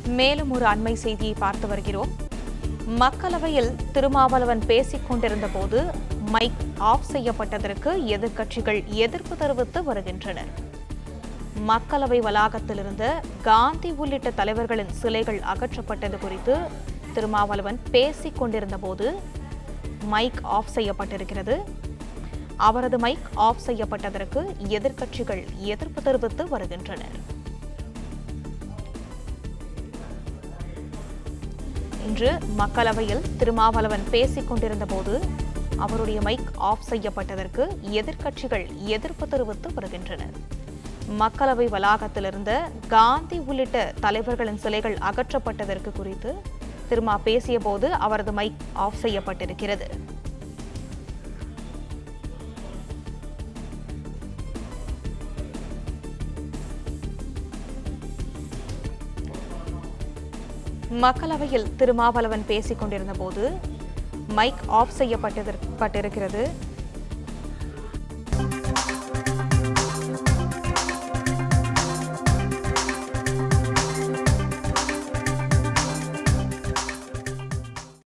மேலும் ஒரு அண்மை செய்தியை பார்த்து வருகிறோம் மக்களவையில் திருமாவளவன் பேசிக் கொண்டிருந்த போது மைக் ஆஃப் செய்யப்பட்டதற்கு எதிர்க்கட்சிகள் எதிர்ப்பு தெரிவித்து வருகின்றனர் மக்களவை வளாகத்தில் இருந்த காந்தி உள்ளிட்ட தலைவர்களின் சிலைகள் அகற்றப்பட்டது குறித்து திருமாவளவன் பேசிக் கொண்டிருந்த போது மைக் ஆஃப் செய்யப்பட்டிருக்கிறது அவரது மைக் ஆஃப் செய்யப்பட்டதற்கு எதிர்க்கட்சிகள் எதிர்ப்பு தெரிவித்து வருகின்றனர் இன்று மக்களவையில் திருமாவளவன் பேசிக் கொண்டிருந்த போது அவருடைய மைக் ஆஃப் செய்யப்பட்டதற்கு எதிர்க்கட்சிகள் எதிர்ப்பு தெரிவித்து வருகின்றனர் மக்களவை வளாகத்தில் இருந்த காந்தி உள்ளிட்ட தலைவர்களின் சிலைகள் அகற்றப்பட்டதற்கு குறித்து திருமா பேசிய போது அவரது மைக் ஆஃப் செய்யப்பட்டிருக்கிறது மக்களவையில் திருமாவளவன் பேசிக் கொண்டிருந்த போது மைக் ஆஃப் செய்யப்பட்டிருக்கிறது